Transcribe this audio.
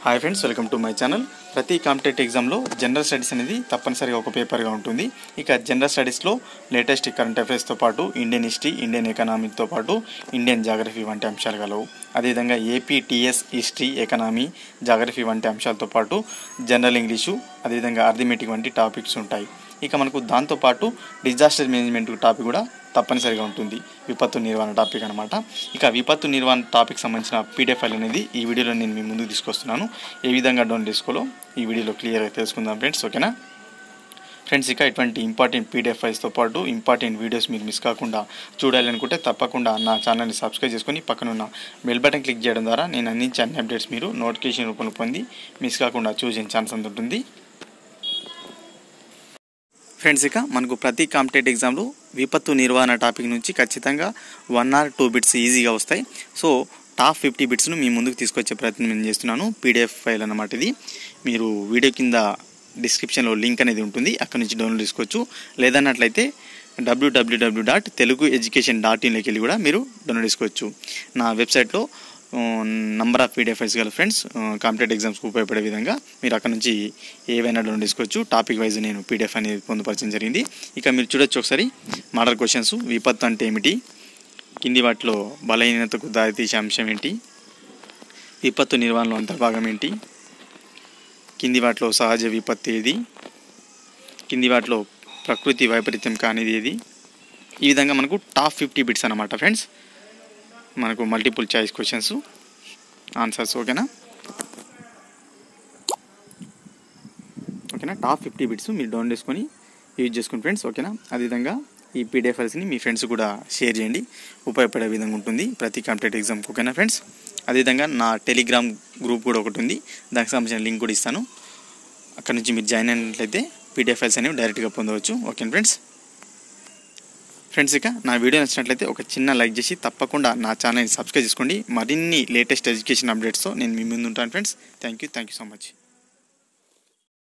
hi friends welcome to my channel ప్రతి competitive ఎగ్జామ్లో general studies అనేది తప్పనిసరిగా ఒక పేపర్గా ఉంటుంది ఇక జనరల్ స్టడీస్లో లేటెస్ట్ కరెంట్ అఫైర్స్తో పాటు ఇండియన్ హిస్టరీ ఇండియన్ ఎకనామీతో పాటు ఇండియన్ జాగ్రఫీ వంటి అంశాలు కలవు అదేవిధంగా AP TS history economy geography వంటి అంశాలతో పాటు జనరల్ ఇంగ్లీషు అదేవిధంగా అర్థమెటిక్ వంటి టాపిక్స్ ఉంటాయి ఇక మనకు దాంతోపాటు డిజాస్టర్ మేనేజ్మెంట్ టాపిక్ కూడా తప్పనిసరిగా ఉంటుంది విపత్తు నిర్వహణ టాపిక్ అనమాట ఇక విపత్తు నిర్వహణ టాపిక్ సంబంధించిన పీడిఎఫ్ ఫైల్ అనేది ఈ వీడియోలో నేను మీ ముందుకు తీసుకొస్తున్నాను ఏ విధంగా డౌన్లోడ్ చేసుకోవాలో ఈ వీడియోలో క్లియర్గా తెలుసుకుందాం ఫ్రెండ్స్ ఓకేనా ఫ్రెండ్స్ ఇక ఇటువంటి ఇంపార్టెంట్ పీడిఎఫ్ ఫైల్స్తో పాటు ఇంపార్టెంట్ వీడియోస్ మీరు మిస్ కాకుండా చూడాలనుకుంటే తప్పకుండా నా ఛానల్ని సబ్స్క్రైబ్ చేసుకొని పక్కనున్న బెల్ బటన్ క్లిక్ చేయడం ద్వారా నేను అందించే అన్ని అప్డేట్స్ మీరు నోటిఫికేషన్ రూపంలో పొంది మిస్ కాకుండా చూసే ఛాన్స్ అంత ఉంటుంది ఫ్రెండ్స్ ఇక మనకు ప్రతి కాంపిటేటివ్ ఎగ్జామ్లో విపత్తు నిర్వహణ టాపిక్ నుంచి ఖచ్చితంగా వన్ ఆర్ టూ బిట్స్ ఈజీగా వస్తాయి సో టాప్ ఫిఫ్టీ బిట్స్ను మీ ముందుకు తీసుకొచ్చే ప్రయత్నం నేను చేస్తున్నాను పీడిఎఫ్ ఫైల్ అన్నమాట ఇది మీరు వీడియో కింద డిస్క్రిప్షన్లో లింక్ అనేది ఉంటుంది అక్కడ నుంచి డౌన్లోడ్ చేసుకోవచ్చు లేదన్నట్లయితే WWW dot Telugu education dot ఇన్లోకి వెళ్ళి కూడా మీరు డౌన్లోడ్ చేసుకోవచ్చు నా వెబ్సైట్లో నంబర్ ఆఫ్ పీడిఎఫ్ఐస్ గల ఫ్రెండ్స్ కాంపిటేటివ్ ఎగ్జామ్స్కి ఉపయోగపడే విధంగా మీరు అక్కడ నుంచి ఏవైనా డౌన్లోడ్ చేసుకోవచ్చు టాపిక్ వైజ్ నేను పీడిఎఫ్ అనేది పొందుపరచడం జరిగింది ఇక మీరు చూడొచ్చు ఒకసారి మోడల్ క్వశ్చన్స్ విపత్తు అంటే ఏమిటి కింది వాటిలో బలహీనతకు దారితీసే అంశం ఏంటి విపత్తు నిర్వహణలో అంతర్భాగం ఏంటి కింది వాటిలో సహజ విపత్తు ఏది కింది వాటిలో ప్రకృతి వైపరీత్యం కానిది ఏది ఈ విధంగా మనకు టాప్ ఫిఫ్టీ బిట్స్ అనమాట ఫ్రెండ్స్ మనకు మల్టిపుల్ చాయిస్ క్వశ్చన్స్ ఆన్సర్స్ ఓకేనా ఓకేనా టాప్ ఫిఫ్టీ బిట్స్ మీరు డౌన్లోడ్ చేసుకొని యూజ్ చేసుకోండి ఫ్రెండ్స్ ఓకేనా అదేవిధంగా ఈ పీడిఎఫ్ ఫైల్స్ని మీ ఫ్రెండ్స్ కూడా షేర్ చేయండి ఉపయోగపడే విధంగా ఉంటుంది ప్రతి కాంపిటేటివ్ ఎగ్జామ్కి ఓకేనా ఫ్రెండ్స్ అదేవిధంగా నా టెలిగ్రామ్ గ్రూప్ కూడా ఒకటి ఉంది దానికి సంబంధించిన లింక్ కూడా ఇస్తాను అక్కడ నుంచి మీరు జాయిన్ అయినట్లయితే పీడిఎఫ్ ఫైల్స్ అనేవి డైరెక్ట్గా పొందవచ్చు ఓకే ఫ్రెండ్స్ ఫ్రెండ్స్ ఇక నా వీడియో నచ్చినట్లయితే ఒక చిన్న లైక్ చేసి తప్పకుండా నా ఛానల్ని సబ్స్క్రైబ్ చేసుకోండి మరిన్ని లేటెస్ట్ ఎడ్యుకేషన్ అప్డేట్స్తో నేను మీ ముందు ఉంటాను friends thank you thank you so much